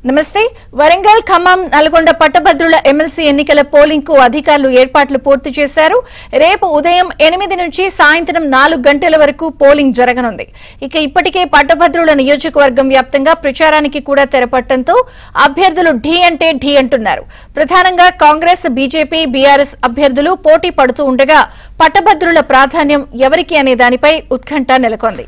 నమస్తే వరంగల్ ఖమ్మం నల్గొండ పట్టభద్రుల ఎమ్మెల్సీ ఎన్నికల పోలింగ్ కు అధికారులు ఏర్పాట్లు పూర్తి చేశారు రేపు ఉదయం ఎనిమిది నుంచి సాయంత్రం నాలుగు గంటల వరకు పోలింగ్ జరగనుంది ఇక ఇప్పటికే పట్టభద్రుల నియోజకవర్గం వ్యాప్తంగా ప్రచారానికి కూడా తెరపట్టడంతో అభ్యర్థులు ఢీ అంటే ఢీ అంటున్నారు ప్రధానంగా కాంగ్రెస్ బీజేపీ బీఆర్ఎస్ అభ్యర్థులు పోటీ పడుతూ ఉండగా పట్టభద్రుల ప్రాధాన్యం ఎవరికి అనే దానిపై ఉత్కంఠ నెలకొంది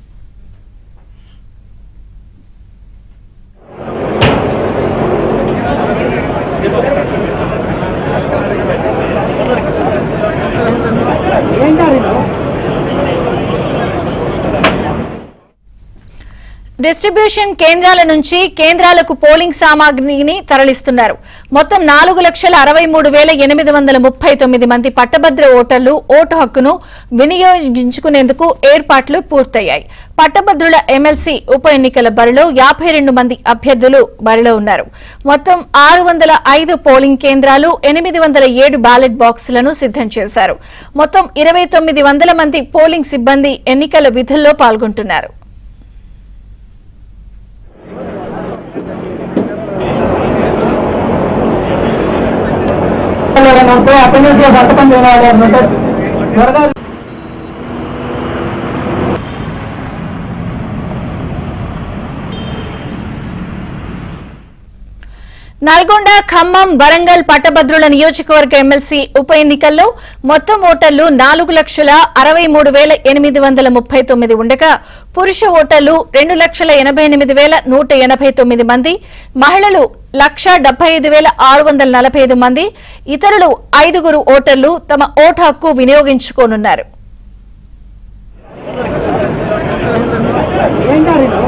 డిస్ట్రిబ్యూషన్ కేంద్రాల నుంచి కేంద్రాలకు పోలింగ్ సామాగ్రిని తరలిస్తున్నారు మొత్తం నాలుగు లక్షల అరవై మూడు వేల ఎనిమిది వందల ముప్పై తొమ్మిది మంది పట్టభద్ర ఓటర్లు ఓటు హక్కును వినియోగించుకునేందుకు ఏర్పాట్లు పూర్తయ్యాయి పట్టభద్రుల ఎమ్మెల్సీ ఉప ఎన్నికల బరిలో యాభై రెండు మంది అభ్యర్థులు బరిలో ఉన్నారు మొత్తం ఆరు వందల ఐదు పోలింగ్ కేంద్రాలు ఎనిమిది వందల ఏడు బ్యాలెట్ బాక్సులను సిద్దం చేశారు మొత్తం ఇరవై తొమ్మిది వందల మంది పోలింగ్ సిబ్బంది ఎన్నికల విధుల్లో పాల్గొంటున్నారు ఉంటే అటెండెన్స్ లో సంతకం చేయాలి అంటే త్వరగా నల్గొండ ఖమ్మం వరంగల్ పట్టభద్రుల నియోజకవర్గ ఎమ్మెల్సీ ఉప ఎన్నికల్లో మొత్తం ఓటర్లు నాలుగు లక్షల అరవై మూడు వేల ఎనిమిది వందల ముప్పై తొమ్మిది ఉండగా పురుష ఓటర్లు రెండు లక్షల ఎనభై ఎనిమిది వేల నూట ఎనభై తొమ్మిది మంది మహిళలు లక్ష డెబ్బై ఐదు వేల ఆరు వందల నలభై ఐదు మంది ఇతరులు ఐదుగురు ఓటర్లు తమ ఓటు హక్కు వినియోగించుకోనున్నారు ఏం కాదు ఇది?